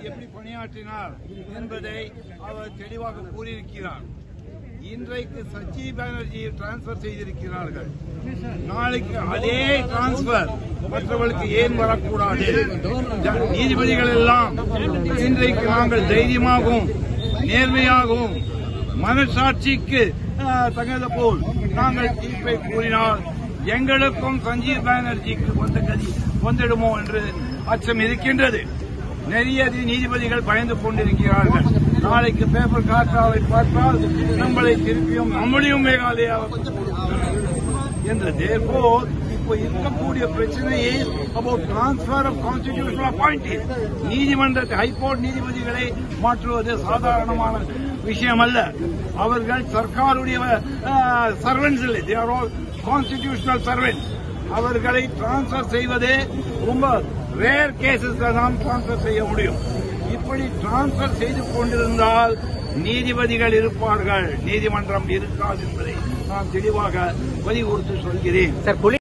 எப்படி பணியாற்றினார் என்பதை அவர் தெளிவாக கூறியிருக்கிறார் இன்றைக்கு சஞ்சீவ் பானர்ஜி டிரான்ஸ்பர் செய்திருக்கிறார்கள் நாளைக்கு அதே டிரான்ஸ்பர் மற்றவர்களுக்கு ஏன் வரக்கூடாது ஜ- நீதிபதிகள் எல்லாம் இன்றைக்கு நாங்கள் தைரியமாகவும் நேர்மையாகவும் மனசாட்சிக்கு ஆஹ், தகுந்த போல் நாங்கள் தீர்ப்பை கூறினால் எங்களுக்கும் சஞ்சீவ் பானர்ஜிக்கு வந்த கதி வந்துடுமோ என்று அச்சம் இருக்கின்றது நிறைய நீதிபதிகள் பயந்து கொண்டிருக்கிறார்கள் நாளைக்கு பேப்பர் காற்றாலை பார்த்தால் நம்மளை திருப்பியும் நம்மளையும் மேகாலயா என்று தேர்போல் இப்போ இருக்கக்கூடிய பிரச்சனையே about transfer of constitutional appointees நீதிமன்றத்தை ஹைகோர்ட் நீதிபதிகளை மாற்றுவது சாதாரணமான விஷயம் அல்ல அவர்கள் சர்க்காருடைய சர்வன்ஸ் இல்லை they are all constitutional servants அவர்களை டிரான்ஸ்பர் செய்வதே ரொம்ப ரேர் கேசஸ் தான் டிரான்ஸ்பர் செய்ய முடியும் இப்படி டிரான்ஸ்பர் செய்து கொண்டிருந்தால் நீதிபதிகள் இருப்பார்கள் நீதிமன்றம் இருக்காது என்பதை நான் தெளிவாக வலியுறுத்தி சொல்கிறேன் சார் புலி